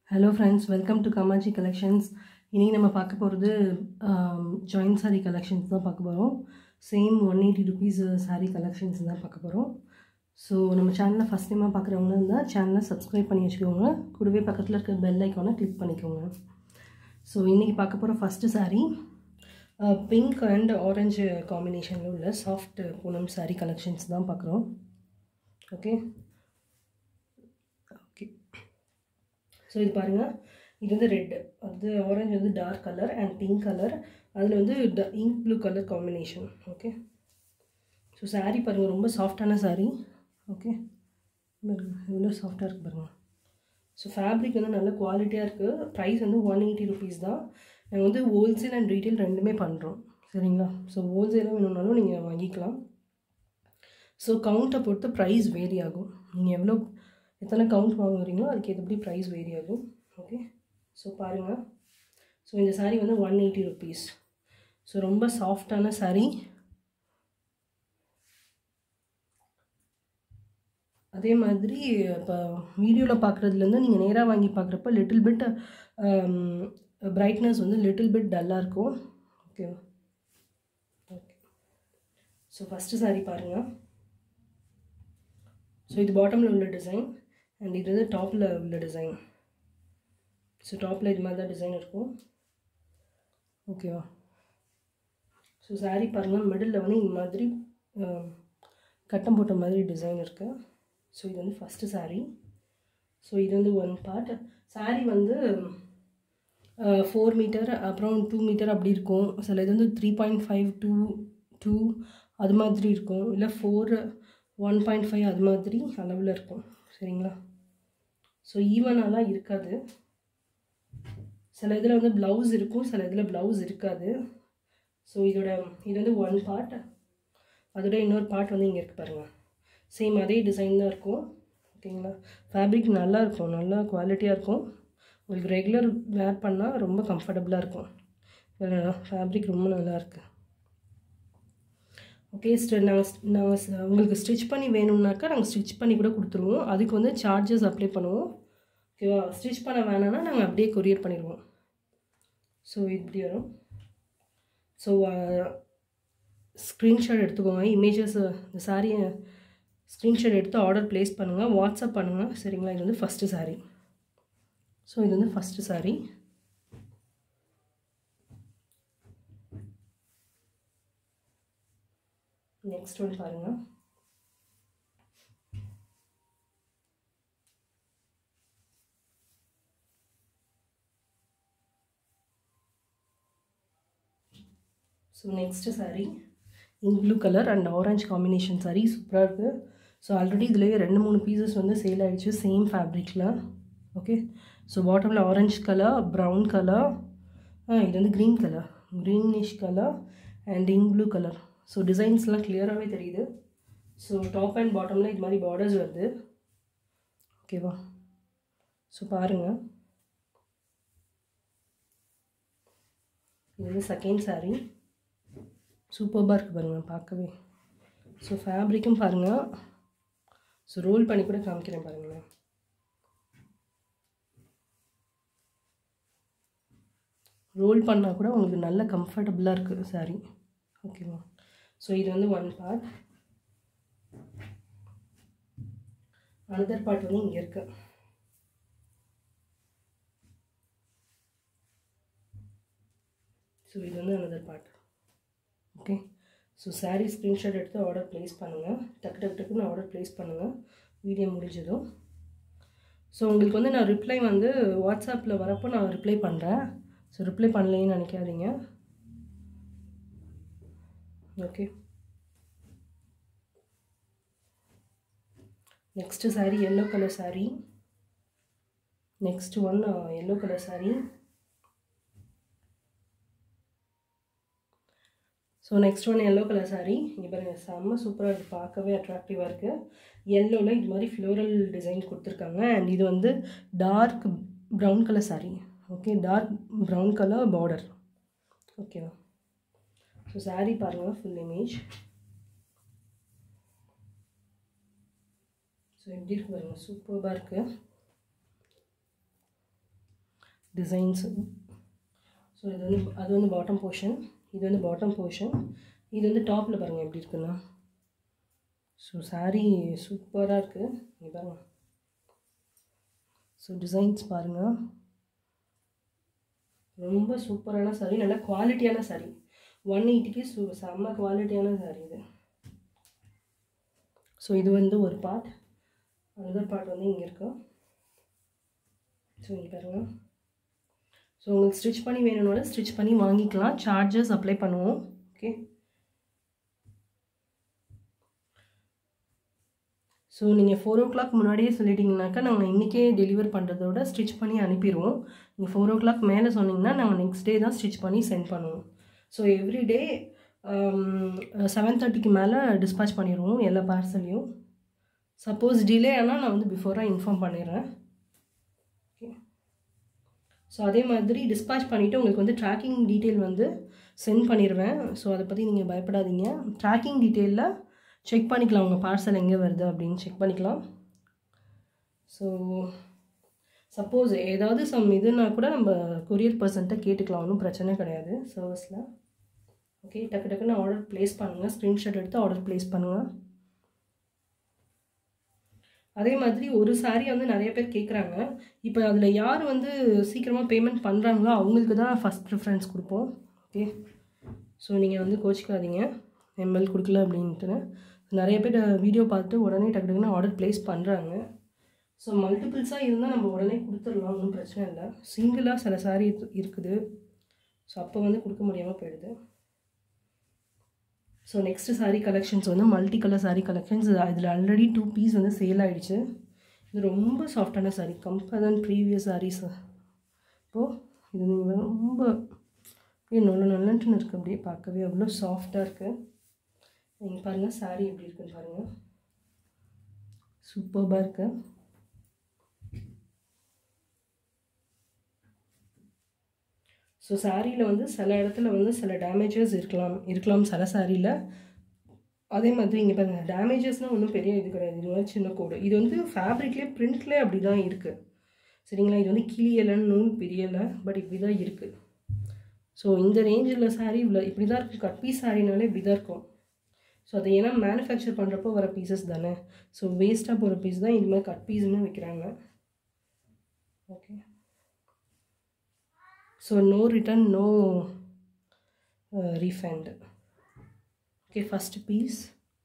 hello friends welcome to Kamatchi collections இன்றைக்கி நம்ம பார்க்க போகிறது ஜாயின்ட் saree கலெக்ஷன்ஸ் தான் பார்க்க போகிறோம் same one eighty rupees saree collections தான் பார்க்க போகிறோம் ஸோ நம்ம சேனலில் ஃபஸ்ட் டைமாக பார்க்குறவங்க இருந்தால் சேனலை சப்ஸ்கிரைப் பண்ணி வச்சுக்கோங்க கூடவே பக்கத்தில் இருக்க பெல் ஐக்கானை கிளிக் பண்ணிக்கோங்க ஸோ இன்றைக்கி பார்க்க போகிற first saree pink and orange காம்பினேஷனில் உள்ள சாஃப்ட் பூனம் saree கலெக்ஷன்ஸ் தான் பார்க்குறோம் ஓகே ஓகே ஸோ இது பாருங்கள் இது வந்து ரெட் அது ஆரஞ்சு வந்து dark colour and pink colour அதில் வந்து ட ink blue colour combination okay so saree பாருங்கள் ரொம்ப சாஃப்டான saree ஓகே இவ்வளோ சாஃப்டாக இருக்குது பாருங்கள் ஸோ ஃபேப்ரிக் வந்து நல்ல குவாலிட்டியாக இருக்குது ப்ரைஸ் வந்து ஒன் எயிட்டி ருபீஸ் தான் நாங்கள் வந்து ஹோல்சேல் அண்ட் ரீட்டைல் ரெண்டுமே பண்ணுறோம் சரிங்களா ஸோ ஹோல்சேலும் வேணும்னாலும் நீங்கள் வாங்கிக்கலாம் ஸோ கவுண்ட்டை பொறுத்து ப்ரைஸ் வேரி ஆகும் நீங்கள் எவ்வளோ எத்தனை கவுண்ட் வாங்குறீங்களோ அதுக்கு ஏற்றபடி ப்ரைஸ் வேரி ஆகும் ஓகே ஸோ பாருங்கள் ஸோ இந்த saree வந்து ஒன் எயிட்டி ருபீஸ் ஸோ ரொம்ப சாஃப்டான saree அதே மாதிரி இப்போ வீடியோவில் பார்க்குறதுலேருந்து நீங்கள் நேராக வாங்கி பார்க்குறப்ப லிட்டில் பிட் பிரைட்னஸ் வந்து லிட்டில் பிட் டல்லாக இருக்கும் ஓகேவா ஓகே ஸோ ஃபஸ்ட்டு saree பாருங்கள் ஸோ இது பாட்டமில் உள்ள டிசைன் அண்ட் இது வந்து டாப்பில் உள்ள டிசைன் ஸோ டாப்பில் இது மாதிரி தான் டிசைன் இருக்கும் ஓகேவா ஸோ saree பாருங்கள் மிடில் வந்து இந்த மாதிரி கட்டம் போட்ட மாதிரி டிசைன் இருக்குது ஸோ இது வந்து ஃபஸ்ட்டு saree ஸோ இது வந்து ஒன் பார்ட் saree வந்து ஃபோர் மீட்டர் அப்புறம் டூ மீட்டர் அப்படி இருக்கும் சில இது வந்து three point five two two அது மாதிரி இருக்கும் இல்லை ஃபோர் ஒன் பாயிண்ட் ஃபைவ் அது மாதிரி அளவில் இருக்கும் சரிங்களா ஸோ ஈவனாலாம் இருக்காது சில இதில் வந்து ப்ளவுஸ் இருக்கும் சில இதில் ப்ளவுஸ் இருக்காது ஸோ இதோட இது வந்து ஒன் பார்ட் அதோட இன்னொரு பார்ட் வந்து இங்கே இருக்குது பாருங்கள் சேம் அதே டிசைன் தான் இருக்கும் ஓகேங்களா ஃபேப்ரிக் நல்லா இருக்கும் நல்லா குவாலிட்டியாக இருக்கும் உங்களுக்கு ரெகுலர் வேர் பண்ணால் ரொம்ப கம்ஃபர்டபுளாக இருக்கும் ஃபேப்ரிக் ரொம்ப நல்லா இருக்குது ஓகே ஸ்ட நாங்கள் நாங்கள் உங்களுக்கு ஸ்டிச் பண்ணி வேணும்னாக்கா நாங்கள் ஸ்டிச் பண்ணி கூட கொடுத்துருவோம் அதுக்கு வந்து சார்ஜஸ் அப்ளை பண்ணுவோம் ஓகேவா ஸ்டிச் பண்ண வேணாம்னா நாங்கள் அப்படியே கொரியர் பண்ணிடுவோம் ஸோ இப்படி வரும் ஸோ ஸ்க்ரீன்ஷாட் எடுத்துக்கோங்க இமேஜஸ் இந்த சாரியை ஸ்க்ரீன்ஷாட் எடுத்து ஆர்டர் ப்ளேஸ் பண்ணுங்கள் வாட்ஸ்அப் பண்ணுங்கள் சரிங்களா இது வந்து ஃபஸ்ட்டு சாரீ ஸோ இது வந்து ஃபஸ்ட்டு சாரீ நெக்ஸ்ட் ஒன் பாருங்கள் so next saree ink blue colour and orange combination saree சூப்பராக இருக்குது ஸோ ஆல்ரெடி இதுலேயே ரெண்டு மூணு பீசஸ் வந்து சேல் ஆகிடுச்சு சேம் ஃபேப்ரிக்கில் ஓகே ஸோ பாட்டமில் ஆரஞ்ச் கலர் ப்ரௌன் கலர் இது வந்து green colour greenish colour and ink blue colour so டிசைன்ஸ்லாம் கிளியராகவே தெரியுது ஸோ டாப் அண்ட் பாட்டமில் இது மாதிரி பார்டர்ஸ் வருது ஓகேவா ஸோ பாருங்கள் இது வந்து செகண்ட் சாரீ சூப்பர்பாக இருக்குது பாருங்கள் பார்க்கவே ஸோ ஃபேப்ரிக்கும் பாருங்கள் ஸோ ரோல் பண்ணி கூட காமிக்கிறேன் பாருங்களேன் ரோல் பண்ணால் கூட உங்களுக்கு நல்ல கம்ஃபர்டபுளாக இருக்குது சாரீ ஓகேவா ஸோ இது வந்து ஒன் பார்ட் அனதர் பார்ட் வந்து இங்கே இருக்கு ஸோ இது வந்து another part okay so saree screenshot எடுத்து ஆர்டர் ப்ளேஸ் பண்ணுங்கள் டக்கு டக்கு டக்குன்னு ஆர்டர் ப்ளேஸ் பண்ணுங்கள் வீடியோ முடிஞ்சதும் ஸோ உங்களுக்கு வந்து நான் ரிப்ளை வந்து வாட்ஸ்அப்பில் வரப்போ நான் ரிப்ளை பண்ணுறேன் ஸோ ரிப்ளை பண்ணலைன்னு நினைக்காதீங்க okay next saree yellow colour saree next one yellow colour saree so next one yellow colour saree இங்கே பாருங்கள் செம்ம சூப்பராக இருக்குது பார்க்கவே அட்ராக்டிவாக இருக்குது எல்லோவில் இது மாதிரி ஃப்ளோரல் டிசைன் கொடுத்துருக்காங்க அண்ட் இது வந்து dark brown colour saree okay dark brown colour border ஓகேவா ஸோ சாரீ பாருங்கள் ஃபுல் இமேஜ் ஸோ எப்படி இருக்கு பாருங்கள் சூப்பராக இருக்குது டிசைன்ஸ் ஸோ இது வந்து அது வந்து பாட்டம் போர்ஷன் இது வந்து பாட்டம் போர்ஷன் இது வந்து டாப்பில் பாருங்கள் எப்படி இருக்குன்னா ஸோ saree சூப்பராக இருக்குது இங்கே பாருங்கள் ஸோ டிசைன்ஸ் பாருங்கள் ரொம்ப சூப்பரான saree நல்ல குவாலிட்டியான saree ஒன் எயிட்டிக்கு சு செம்ம குவாலிட்டியான saree இது ஸோ இது வந்து ஒரு பார்ட் அனதர் பார்ட் வந்து இங்கே இருக்கும் ஸோ இங்கே பாருங்கள் ஸோ உங்களுக்கு ஸ்டிச் பண்ணி வேணும்னாலும் ஸ்டிச் பண்ணி வாங்கிக்கலாம் சார்ஜஸ் அப்ளை பண்ணுவோம் ஓகே ஸோ நீங்கள் ஃபோர் ஓ கிளாக் முன்னாடியே சொல்லிட்டீங்கனாக்கா நாங்கள் இன்றைக்கே டெலிவர் பண்ணுறதோட ஸ்டிச் பண்ணி அனுப்பிடுவோம் நீங்கள் ஃபோர் ஓ கிளாக் மேலே சொன்னீங்கன்னா நாங்கள் நெக்ஸ்ட் டே தான் ஸ்டிச் பண்ணி சென்ட் பண்ணுவோம் ஸோ எவ்ரிடே செவன் தேர்ட்டிக்கு மேலே டிஸ்பேச் பண்ணிடுவோம் எல்லா பார்சலையும் சப்போஸ் டிலே ஆனால் நான் வந்து பிஃபோராக இன்ஃபார்ம் பண்ணிடுறேன் ஓகே ஸோ அதே மாதிரி டிஸ்பேச் பண்ணிவிட்டு உங்களுக்கு வந்து ட்ராக்கிங் டீட்டெயில் வந்து சென்ட் பண்ணிடுவேன் ஸோ அதை பற்றி நீங்கள் பயப்படாதீங்க ட்ராக்கிங் டீட்டெயிலில் செக் பண்ணிக்கலாம் உங்கள் பார்சல் எங்கே வருது அப்படின்னு செக் பண்ணிக்கலாம் ஸோ சப்போஸ் ஏதாவது சம் இதுனா கூட நம்ம கொரியர் பர்சன்ட்டை கேட்டுக்கலாம் ஒன்றும் பிரச்சனை கிடையாது சர்வீஸில் ஓகே டக்கு டக்குன்னு ஆர்டர் ப்ளேஸ் பண்ணுங்கள் ஸ்க்ரீன்ஷாட் எடுத்து ஆர்டர் ப்ளேஸ் பண்ணுங்கள் அதே மாதிரி ஒரு சாரீ வந்து நிறைய பேர் கேட்குறாங்க இப்போ அதில் யார் வந்து சீக்கிரமாக பேமெண்ட் பண்ணுறாங்களோ அவங்களுக்கு தான் ஃபஸ்ட் ப்ரிஃபரன்ஸ் கொடுப்போம் ஓகே ஸோ நீங்கள் வந்து கோச்சிக்காதீங்க எம்எல் கொடுக்கல அப்படின்ட்டு நிறைய பேர் வீடியோ பார்த்துட்டு உடனே டக்கு டக்குன்னு ஆர்டர் ப்ளேஸ் பண்ணுறாங்க ஸோ மல்டிபிள்ஸாக இருந்தால் நம்ம உடனே கொடுத்துடலாம் ஒன்றும் பிரச்சனை இல்லை சிங்கிளாக சில சாரீ இருக்குது ஸோ அப்போ வந்து கொடுக்க முடியாமல் போயிடுது ஸோ நெக்ஸ்ட் saree கலெக்ஷன்ஸ் வந்து மல்டி கலர் saree கலெக்ஷன்ஸ் இதில் ஆல்ரெடி டூ பீஸ் வந்து சேல் ஆகிடுச்சு இது ரொம்ப சாஃப்டான saree compare than previous sarees இப்போது இது நீங்கள் ரொம்ப அப்படியே நல்ல நல்லன்ட்டுன்னு இருக்குது அப்படியே பார்க்கவே அவ்வளோ சாஃப்டாக இருக்குது நீங்கள் பாருங்கள் saree எப்படி இருக்குன்னு பாருங்கள் சூப்பர்பாக இருக்குது ஸோ சாரியில் வந்து சில இடத்துல வந்து சில டேமேஜஸ் இருக்கலாம் இருக்கலாம் சில சாரியில் அதே மாதிரி இங்கே பாருங்கள் டேமேஜஸ்னால் ஒன்றும் பெரிய இது கிடையாது இது மாதிரி சின்ன கோடு இது வந்து ஃபேப்ரிக்லேயே பிரிண்ட்லேயே அப்படி தான் இருக்குது சரிங்களா இது வந்து கிளியலை நூல் பிரியலை பட் இப்படி தான் இருக்குது ஸோ இந்த ரேஞ்சில் சாரீ இவ்வளோ இப்படி தான் இருக்குது கட் பீஸ் சாரினாலே இப்படி தான் இருக்கும் ஸோ அது ஏன்னா மேனுஃபேக்சர் பண்ணுறப்போ வர பீசஸ் தானே ஸோ வேஸ்ட்டாக போகிற பீஸ் தான் இது மாதிரி கட் பீஸ்னு விற்கிறாங்க okay so no return no refund okay first piece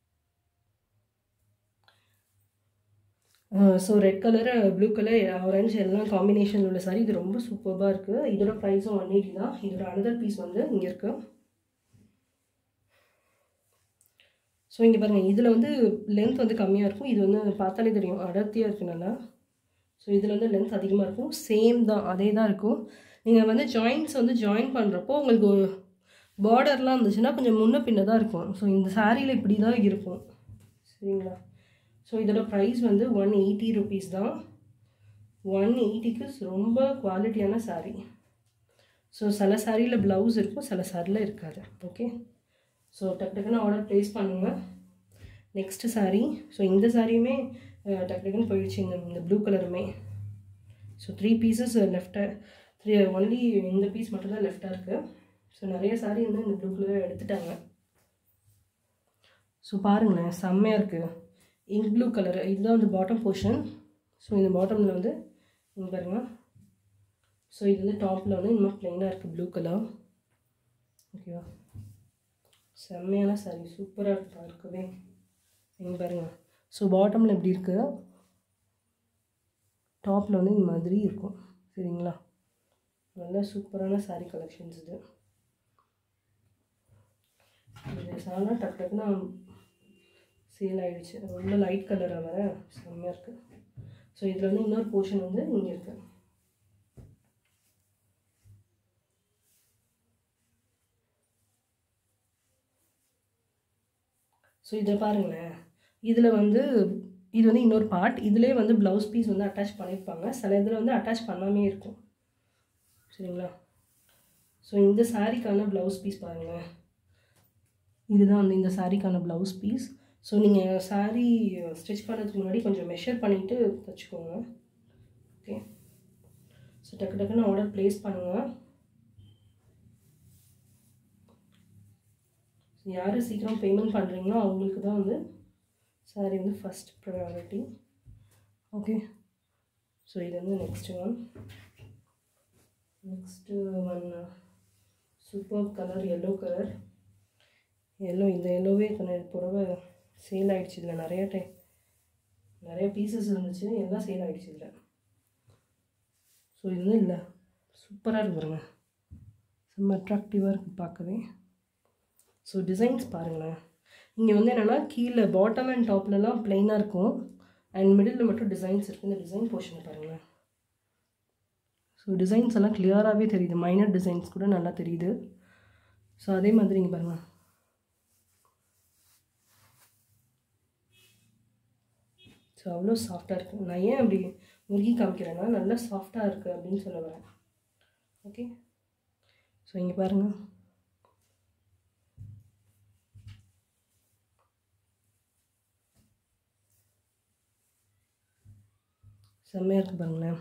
so red colour blue colour orange எல்லாம் காம்பினேஷன் உள்ள சாரி இது ரொம்ப சூப்பராக இருக்குது இதோட ப்ரைஸும் ஒன் எயிட்டி தான் இதோட அனதர் பீஸ் வந்து இங்கே இருக்குது ஸோ இங்கே பாருங்கள் இதில் வந்து லென்த் வந்து கம்மியாக இருக்கும் இது வந்து பார்த்தாலே தெரியும் அடர்த்தியாக இருக்குது நல்லா ஸோ இதில் வந்து லென்த் அதிகமாக இருக்கும் சேம் தான் அதே தான் இருக்கும் நீங்கள் வந்து ஜாயின்ட்ஸ் வந்து ஜாயின் பண்ணுறப்போ உங்களுக்கு பார்டர்லாம் இருந்துச்சுன்னா கொஞ்சம் முன்ன பின்ன தான் இருக்கும் ஸோ இந்த சாரியில் இப்படி தான் இருக்கும் சரிங்களா ஸோ இதோட ப்ரைஸ் வந்து ஒன் எயிட்டி ருபீஸ் தான் ஒன் எயிட்டிக்கு ரொம்ப குவாலிட்டியான சாரீ ஸோ சில சாரியில் ப்ளவுஸ் இருக்கும் சில சாரியில் இருக்காது ஓகே ஸோ டக்கு டக்குன்னு ஆர்டர் ப்ளேஸ் பண்ணுங்கள் நெக்ஸ்ட்டு சாரீ ஸோ இந்த சாரியுமே டக்கு டக்குன்னு போயிடுச்சு இந்த இந்த ப்ளூ கலருமே ஸோ த்ரீ பீசஸ் லெஃப்டாக த்ரீ ஒன்லி இந்த பீஸ் மட்டும்தான் லெஃப்டாக இருக்குது ஸோ நிறைய சாரீ வந்து இந்த ப்ளூ கலர் எடுத்துட்டாங்க ஸோ பாருங்களேன் செம்மையாக இருக்குது இங்க் ப்ளூ கலர் இதுதான் வந்து பாட்டம் போர்ஷன் ஸோ இந்த பாட்டமில் வந்து இங்கே பாருங்க ஸோ இது வந்து டாப்பில் வந்து இன்னும் ப்ளைனாக இருக்குது ப்ளூ கலர் ஓகேவா செம்மையான சாரி சூப்பராக இருக்கு பார்க்கவே இங்கே பாருங்க ஸோ பாட்டமில் எப்படி இருக்குது டாப்பில் வந்து இந்த மாதிரி இருக்கும் சரிங்களா நல்ல சூப்பரான சாரீ கலெக்ஷன்ஸ் இது இது சாலாம் டக்கு டக்குன்னு சேல் ஆகிடுச்சு ரொம்ப லைட் கலராக வர செம்மையாக இருக்குது ஸோ இதில் வந்து இன்னொரு போர்ஷன் வந்து இங்கே இருக்குது ஸோ இதை பாருங்களேன் இதில் வந்து இது வந்து இன்னொரு பார்ட் இதுலேயே வந்து ப்ளவுஸ் பீஸ் வந்து அட்டாச் பண்ணியிருப்பாங்க சில இதில் வந்து அட்டாச் பண்ணாமே இருக்கும் சரிங்களா ஸோ இந்த சாரீக்கான ப்ளவுஸ் பீஸ் பாருங்கள் இதுதான் வந்து இந்த சாரீக்கான ப்ளவுஸ் பீஸ் ஸோ நீங்கள் சாரீ ஸ்டிச் பண்ணுறதுக்கு முன்னாடி கொஞ்சம் மெஷர் பண்ணிவிட்டு தைச்சிக்கோங்க ஓகே ஸோ டக்கு டக்குன்னு ஆர்டர் ப்ளேஸ் பண்ணுங்கள் யார் சீக்கிரம் பேமெண்ட் பண்ணுறீங்களோ அவங்களுக்கு தான் வந்து சாரி வந்து ஃபஸ்ட் ப்ரையாரிட்டி ஓகே ஸோ இது வந்து next one next one super colour yellow colour yellow இந்த எல்லோவே கொஞ்சம் புடவை சேல் ஆகிடுச்சு இதில் நிறைய டைம் நிறைய பீசஸ் இருந்துச்சு எல்லாம் சேல் ஆகிடுச்சு இதில் ஸோ இது வந்து இல்லை சூப்பராக இருக்கு பாருங்க செம்ம அட்ராக்டிவாக இருக்குது பார்க்கவே ஸோ டிசைன்ஸ் பாருங்களேன் இங்கே வந்து என்னென்னா கீழே பாட்டம் அண்ட் டாப்லலாம் ப்ளைனாக இருக்கும் அண்ட் மிடில் மட்டும் டிசைன்ஸ் இருக்குது இந்த டிசைன் போர்ஷன் பாருங்களேன் ஸோ டிசைன்ஸ் எல்லாம் கிளியராகவே தெரியுது மைனர் டிசைன்ஸ் கூட நல்லா தெரியுது ஸோ அதே மாதிரி இங்கே பாருங்கள் ஸோ அவ்வளோ சாஃப்டாக இருக்குது நான் ஏன் அப்படி முருகி காமிக்கிறேன்னா நல்லா சாஃப்டாக இருக்குது அப்படின்னு சொல்ல வரேன் ஓகே ஸோ இங்கே பாருங்கள் செம்மையாக இருக்குது பாருங்களேன்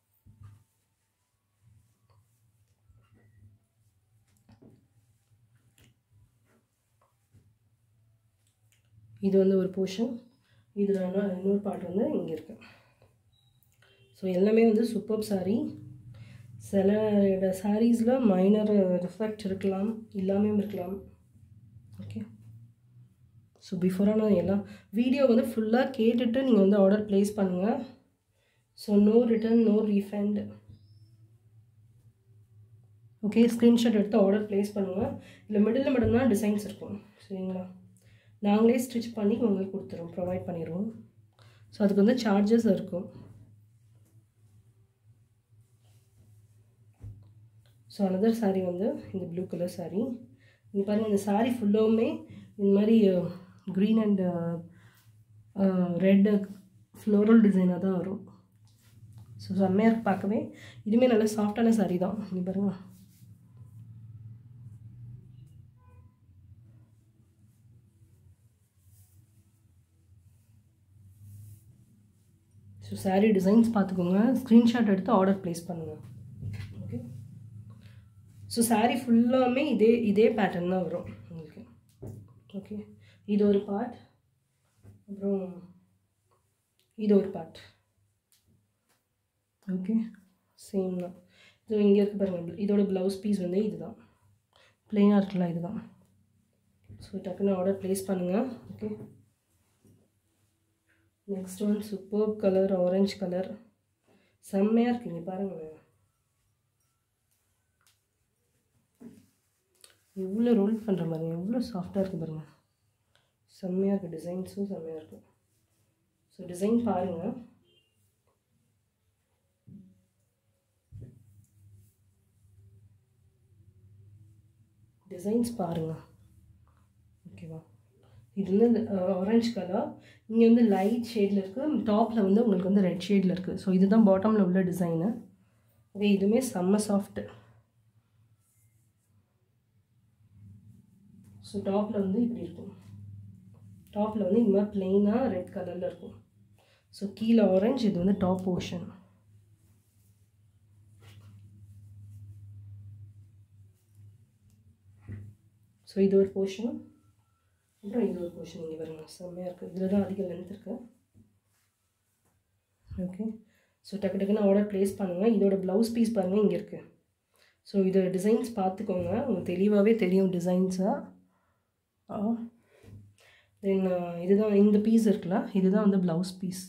இது வந்து ஒரு போர்ஷன் இதில் இன்னொரு பார்ட் வந்து இங்கே இருக்கு ஸோ எல்லாமே வந்து சூப்பர் சாரீ சில சாரீஸில் மைனர் ரிஃபெக்ட் இருக்கலாம் இல்லாமையும் இருக்கலாம் ஓகே ஸோ பிஃபோராக நான் எல்லாம் வீடியோ வந்து ஃபுல்லாக கேட்டுட்டு நீங்கள் வந்து ஆர்டர் ப்ளேஸ் பண்ணுங்கள் so no return no refund okay screenshot எடுத்து ஆர்டர் ப்ளேஸ் பண்ணுங்கள் இல்லை மிடில் மட்டும்தான் டிசைன்ஸ் இருக்கும் சரிங்களா நாங்களே ஸ்டிச் பண்ணி உங்களுக்கு கொடுத்துருவோம் ப்ரொவைட் பண்ணிடுவோம் ஸோ அதுக்கு வந்து சார்ஜஸ் இருக்கும் ஸோ அனதர் சாரீ வந்து இந்த ப்ளூ கலர் சாரீ இங்கே பாருங்கள் இந்த சாரீ ஃபுல்லாகவுமே இந்த மாதிரி க்ரீன் அண்ட் ரெட் ஃப்ளோரல் டிசைனாக தான் வரும் ஸோ செம்மையாக இருக்கு பார்க்கவே இதுவுமே நல்ல சாஃப்டான சாரீ தான் இங்கே பாருங்கள் ஸோ சாரீ டிசைன்ஸ் பார்த்துக்கோங்க ஸ்க்ரீன்ஷாட் எடுத்து ஆர்டர் ப்ளேஸ் பண்ணுங்கள் ஓகே ஸோ சாரீ ஃபுல்லாமே இதே இதே பேட்டர்ன் தான் வரும் உங்களுக்கு ஓகே இது ஒரு பார்ட் அப்புறம் இது ஒரு பார்ட் ஓகே சேம் தான் ஸோ இங்கே இருக்கு பாருங்கள் இதோட ப்ளவுஸ் பீஸ் வந்து இதுதான் பிளெயினாக இருக்குல்ல இதுதான் ஸோ டக்குன்னு ஆர்டர் ப்ளேஸ் பண்ணுங்கள் okay next one super colour orange colour செம்மையாக இருக்குங்க பாருங்களேன் எவ்வளோ ரோல் பண்ணுற மாதிரி எவ்வளோ சாஃப்டாக இருக்குது பாருங்கள் செம்மையாக இருக்குது டிசைன்ஸும் செம்மையாக இருக்குது ஸோ டிசைன் பாருங்கள் டிசைன்ஸ் பாருங்கள் ஓகேவா இது வந்து ஆரஞ்சு கலர் இங்கே வந்து லைட் ஷேடில் இருக்குது டாப்பில் வந்து உங்களுக்கு வந்து ரெட் ஷேடில் இருக்குது ஸோ இதுதான் பாட்டமில் உள்ள டிசைனு ஓகே இதுவுமே செம்ம சாஃப்ட்டு ஸோ டாப்பில் வந்து இப்படி இருக்கும் டாப்பில் வந்து இந்த மாதிரி பிளெயினாக ரெட் கலரில் இருக்கும் ஸோ கீழே ஆரஞ்சு இது வந்து டாப் போர்ஷன் ஸோ இது ஒரு போர்ஷன் அப்புறம் இது ஒரு போர்ஷன் இங்கே பாருங்க செம்மையாக இருக்குது இதில் தான் அதிக லென்த் இருக்குது ஓகே ஸோ டக்கு டக்குன்னு ஆர்டர் ப்ளேஸ் பண்ணுங்கள் இதோட ப்ளவுஸ் பீஸ் பாருங்கள் இங்கே இருக்குது ஸோ இது டிசைன்ஸ் பார்த்துக்கோங்க உங்களுக்கு தெளிவாகவே தெரியும் டிசைன்ஸாக தென் இதுதான் இந்த பீஸ் இருக்குல்ல இதுதான் வந்து ப்ளவுஸ் பீஸ்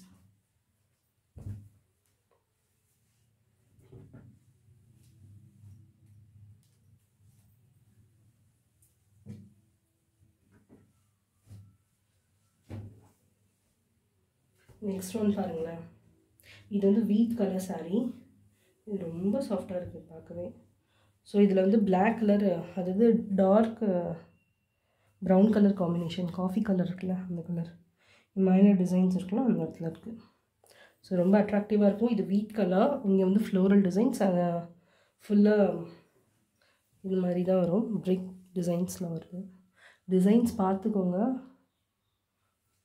நெக்ஸ்ட் ஒன் பாருங்களேன் இது வந்து வீட் கலர் saree இது ரொம்ப சாஃப்டாக இருக்குது பார்க்கவே ஸோ இதில் வந்து பிளாக் கலர் அதாவது dark brown colour combination coffee colour இருக்குல்ல அந்த கலர் மைனர் டிசைன்ஸ் இருக்குல்ல அந்த இடத்துல இருக்குது ஸோ ரொம்ப அட்ராக்டிவாக இருக்கும் இது வீட் கலர் இங்கே வந்து ஃப்ளோரல் டிசைன்ஸ் அதை ஃபுல்லாக இது மாதிரி தான் வரும் பிரிக் டிசைன்ஸில் வருது டிசைன்ஸ் பார்த்துக்கோங்க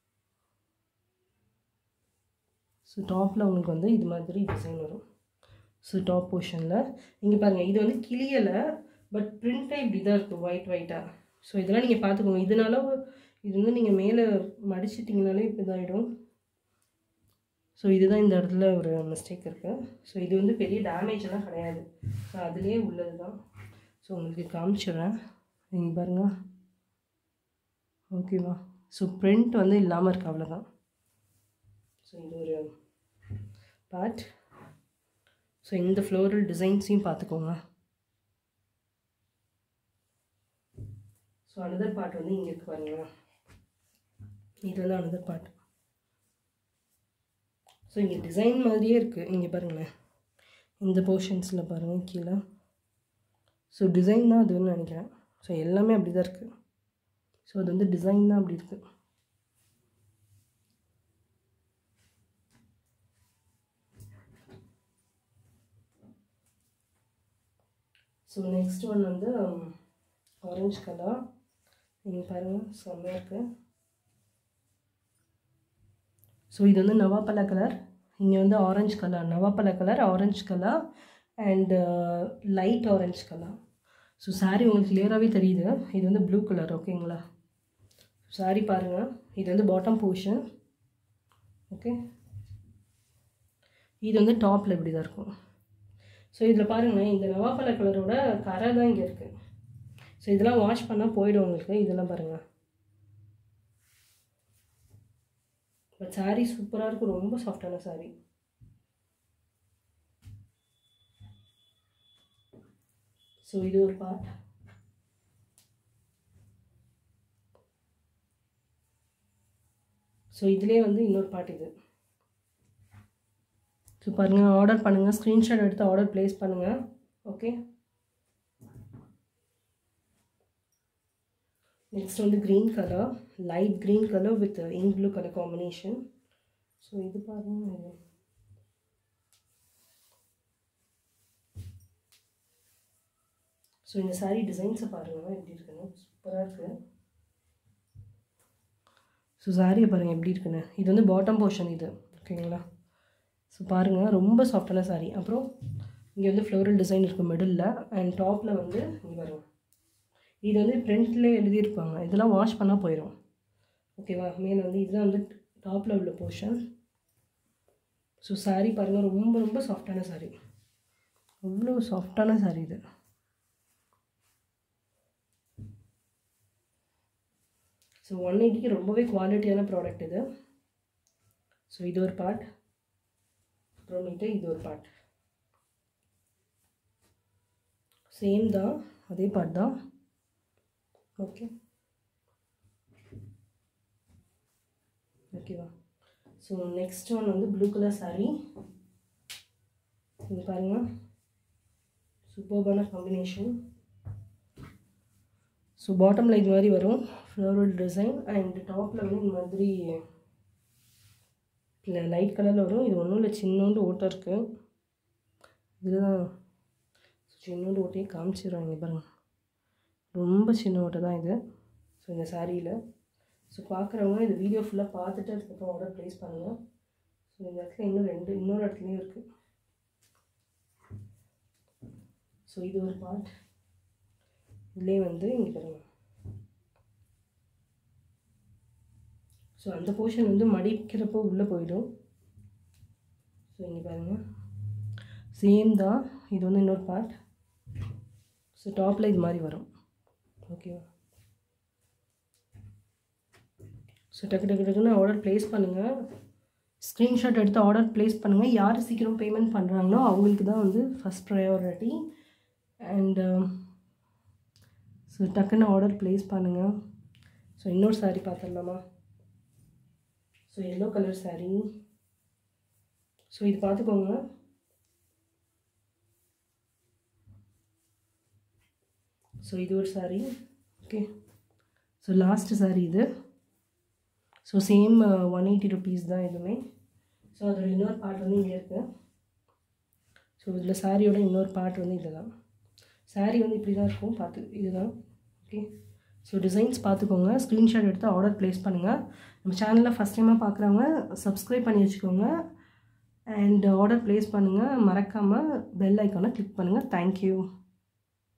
ஸோ டாப்பில் உங்களுக்கு வந்து இது மாதிரி டிசைன் வரும் ஸோ டாப் போர்ஷனில் இங்கே பாருங்கள் இது வந்து கிளியலை பட் பிரிண்ட்டே இப்படி தான் இருக்குது ஒயிட் ஒயிட்டாக ஸோ இதெல்லாம் நீங்கள் பார்த்துக்கோங்க இதனால இது வந்து நீங்கள் மேலே மடிச்சிட்டிங்கனாலே இப்போ இதாகிடும் ஸோ இதுதான் இந்த இடத்துல ஒரு மிஸ்டேக் இருக்குது ஸோ இது வந்து பெரிய டேமேஜ் எல்லாம் கிடையாது ஸோ அதுலேயே உள்ளது தான் ஸோ உங்களுக்கு காமிச்சிடுறேன் நீங்கள் பாருங்க ஓகேவா ஸோ பிரிண்ட் வந்து இல்லாமல் இருக்கு அவ்வளோதான் ஸோ இது ஒரு பார்ட் ஸோ இந்த ஃப்ளோரல் டிசைன்ஸையும் பார்த்துக்கோங்க ஸோ அனதர் பார்ட் வந்து இங்கே இருக்கு பாருங்களேன் இது வந்து அனதர் பார்ட் ஸோ இங்கே டிசைன் மாதிரியே இருக்குது இங்கே பாருங்களேன் இந்த போர்ஷன்ஸில் பாருங்கள் கீழே ஸோ டிசைன் தான் அதுன்னு நினைக்கிறேன் ஸோ எல்லாமே அப்படி தான் இருக்குது ஸோ அது வந்து டிசைன் தான் அப்படி இருக்குது ஸோ நெக்ஸ்ட் ஒன் வந்து ஆரஞ்சு கலர் நீங்கள் பாருங்கள் செம்மையாக இருக்குது ஸோ இது வந்து நவாப்பழ கலர் இங்கே வந்து ஆரஞ்சு கலர் நவாப்பழ colour orange colour and light orange colour so saree உங்களுக்கு கிளியராகவே தெரியுது இது வந்து ப்ளூ கலர் ஓகேங்களா சாரீ பாருங்கள் இது வந்து பாட்டம் போர்ஷன் ஓகே இது வந்து டாப்பில் இப்படி தான் இருக்கும் ஸோ இதில் பாருங்கள் இந்த நவாப்பழ கலரோட கரை தான் இங்கே இருக்குது ஸோ இதெல்லாம் வாஷ் பண்ணால் போயிடும் உங்களுக்கு இதெல்லாம் பாருங்கள் பட் சாரீ சூப்பராக இருக்கும் ரொம்ப சாஃப்டான சாரீ ஸோ இது ஒரு பார்ட் ஸோ இதுலேயே வந்து இன்னொரு பார்ட் இது ஸோ பாருங்கள் ஆர்டர் பண்ணுங்கள் ஸ்க்ரீன்ஷாட் எடுத்து ஆர்டர் ப்ளேஸ் பண்ணுங்கள் ஓகே நெக்ஸ்ட் வந்து green colour light green colour with ink blue colour combination so இது பாருங்க இது ஸோ இந்த சாரீ டிசைன்ஸை பாருங்கள் எப்படி இருக்குன்னு சூப்பராக இருக்குது ஸோ சாரியை பாருங்கள் எப்படி இருக்குன்னு இது வந்து பாட்டம் போர்ஷன் இது ஓகேங்களா ஸோ பாருங்கள் ரொம்ப சாஃப்டான சாரீ அப்புறம் இங்கே வந்து ஃப்ளோரல் டிசைன் இருக்குது மிடில் அண்ட் டாப்பில் வந்து இங்கே பாருங்கள் இது வந்து ஃப்ரண்ட்லேயே எழுதியிருப்பாங்க இதெல்லாம் வாஷ் பண்ணால் போயிடும் ஓகேவா மேலே வந்து இதுதான் வந்து டாப்பில் உள்ள போர்ஷன் ஸோ சாரீ பாருங்கள் ரொம்ப ரொம்ப சாஃப்டான சாரீ அவ்வளோ சாஃப்டான சாரீ இது ஸோ ஒன் எயிட்டிக்கு ரொம்பவே குவாலிட்டியான ப்ராடக்ட் இது ஸோ இது ஒரு பார்ட் அப்புறமேட்டு இது ஒரு பார்ட் சேம் தான் அதே பார்ட் தான் ஓகே ஓகேவா ஸோ நெக்ஸ்ட் ஒன் வந்து ப்ளூ கலர் சாரீ இது பாருங்கள் சூப்பர்பான காம்பினேஷன் ஸோ பாட்டமில் இது மாதிரி வரும் ஃப்ளோரல் டிசைன் அண்ட் டாப்பில் வந்து இந்த மாதிரி இல்லை லைட் கலரில் வரும் இது ஒன்றும் இல்லை சின்னோண்டு ஓட்டம் இருக்குது இதுதான் சின்னோண்டு ஓட்டையே காமிச்சிடுறாங்க பாருங்கள் ரொம்ப சின்ன ஓட்டை தான் இது ஸோ இந்த சாரியில் ஸோ பார்க்குறவங்க இந்த வீடியோ ஃபுல்லாக பார்த்துட்டு அதுக்கப்புறம் ஆர்டர் ப்ளேஸ் பண்ணுங்கள் ஸோ இந்த இடத்துல இன்னும் ரெண்டு இன்னொரு இடத்துலையும் இருக்குது ஸோ இது ஒரு பார்ட் இதுலேயே வந்து இங்கே பாருங்கள் ஸோ அந்த போர்ஷன் வந்து மடிக்கிறப்போ உள்ளே போயிடும் ஸோ இங்கே பாருங்கள் சேம் தான் இது வந்து இன்னொரு பார்ட் ஸோ டாப்பில் இது மாதிரி வரும் ஓகேவா ஸோ டக்கு டக்கு டக்குன்னு ஆர்டர் ப்ளேஸ் பண்ணுங்கள் ஸ்க்ரீன்ஷாட் எடுத்து ஆர்டர் ப்ளேஸ் பண்ணுங்கள் யார் சீக்கிரம் பேமெண்ட் பண்ணுறாங்களோ அவங்களுக்கு தான் வந்து ஃபஸ்ட் ப்ரையாரிட்டி அண்டு ஸோ டக்குன்னு ஆர்டர் ப்ளேஸ் பண்ணுங்கள் ஸோ இன்னொரு சாரீ பார்த்துடலாமா so yellow colour saree so இது பார்த்துக்கோங்க ஸோ இது ஒரு saree okay so last saree இது so same one eighty rupees தான் இதுவுமே ஸோ அதோட இன்னொரு பார்ட் வந்து இங்கே இருக்குது ஸோ இதில் சாரியோட இன்னொரு பார்ட் வந்து இதுதான் சாரீ வந்து இப்படி தான் இருக்கும் பார்த்து இதுதான் ஓகே ஸோ டிசைன்ஸ் பார்த்துக்கோங்க ஸ்க்ரீன்ஷாட் எடுத்து ஆர்டர் ப்ளேஸ் பண்ணுங்கள் நம்ம சேனலில் ஃபஸ்ட் டைமாக பார்க்குறவங்க சப்ஸ்கிரைப் பண்ணி வச்சுக்கோங்க அண்ட் ஆர்டர் ப்ளேஸ் பண்ணுங்கள் மறக்காமல் பெல் ஐக்கானை கிளிக் பண்ணுங்கள் தேங்க்யூ